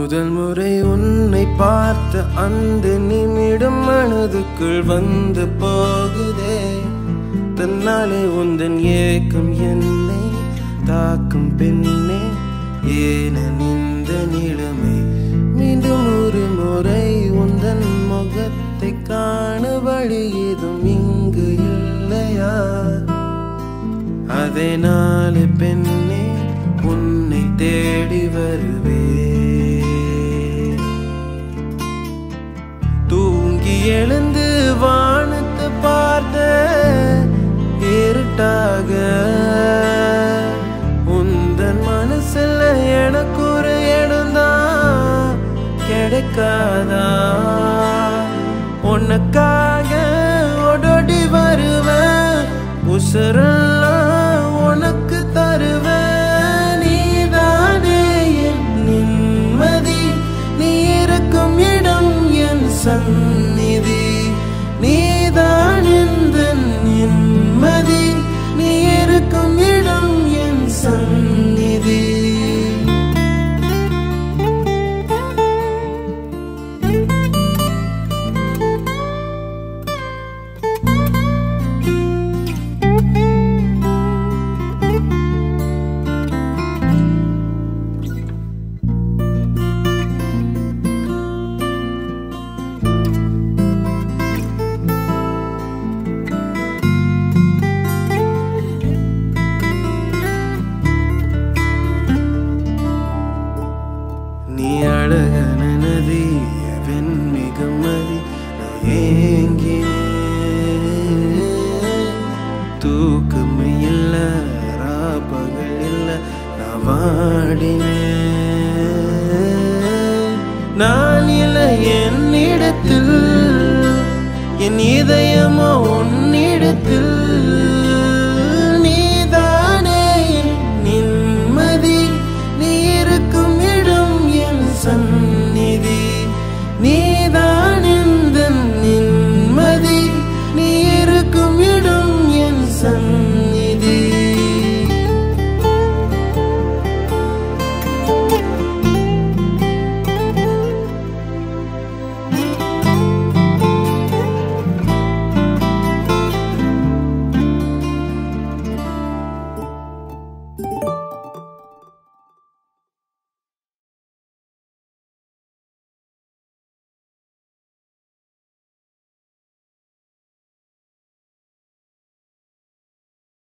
முதல் முறை உன்னை பார்த்த அந்த நிமிடம் மனதுக்குள் வந்து போகுதே தன்னாலே உந்தன் ஏக்கம் என்னை தாக்கும் பெண்ணே ஏன இந்த நிலைமை மீண்டும் ஒரு முறை உந்தன் முகத்தை காண வழி ஏதும் இங்கு இல்லையா அதே நாளே பெண்ணே உன்னை தேடி வருவே தூங்கி எழுந்து வானத்தை பார்த்த இருட்டாக உந்தன் மனசுல எனக்கு ஒரு இடம்தான் கிடைக்காதா உனக்காக ஓடோடி வருவேன் உசுரெல்லாம் உனக்கு தருவேன் நீதானே என் நிம்மதி நீ இருக்கும் இடம் என் சந்நிதி நீதான் எந்த நிம்மதி நீ இருக்கும் இடம் என் சந்நிதி நீ அழகான நதி வெண்மிகமதி நான் ஏங்கினேன் தூக்கமே இல்ல ராப்பகல் இல்ல நான் வாடினேன் நான் இல்லை என்னிடத்தில் என் இதயமோ உன்னிடத்தில்